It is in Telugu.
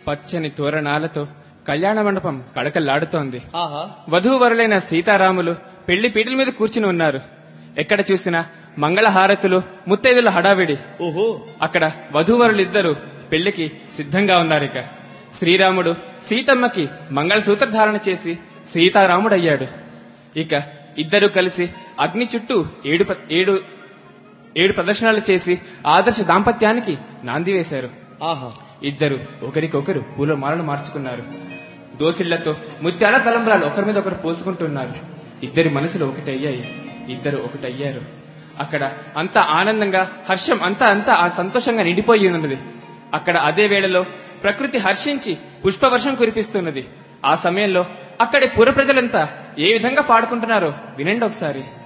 పచ్చని తోరణాలతో కళ్యాణ మండపం కడకల్లాడుతోంది ఆహా వధూవరులైన సీతారాములు పెళ్లి పీటల మీద కూర్చుని ఉన్నారు ఎక్కడ చూసినా మంగళహారతులు ముత్తైదుల హడావిడి ఓహో అక్కడ వధూవరులిద్దరూ పెళ్లికి సిద్ధంగా ఉన్నారిక శ్రీరాముడు సీతమ్మకి మంగళసూత్ర ధారణ చేసి సీతారాముడయ్యాడు ఇక ఇద్దరు కలిసి అగ్ని చుట్టూ ఏడు ప- ఏడు ఏడు ప్రదక్షిణాలు చేసి ఆదర్శ దాంపత్యానికి నాంది వేశారు ఆహా ఇద్దరు ఒకరికొకరు పూల మాలలు మార్చుకున్నారు దోసిళ్లతో ముత్యాల తలంబ్రాలు ఒకరి మీద ఒకరు పోసుకుంటున్నారు ఇద్దరి మనసులు ఒకటయ్యాయి ఇద్దరు ఒకటయ్యారు అక్కడ అంతా ఆనందంగా హర్షం అంతా అంతా ఆ సంతోషంగా నిండిపోయి ఉన్నది అక్కడ అదే వేళలో ప్రకృతి హర్షించి పుష్పవర్షం కురిపిస్తున్నది ఆ సమయంలో అక్కడి పుర ప్రజలంతా ఏ విధంగా పాడుకుంటున్నారో వినండి ఒకసారి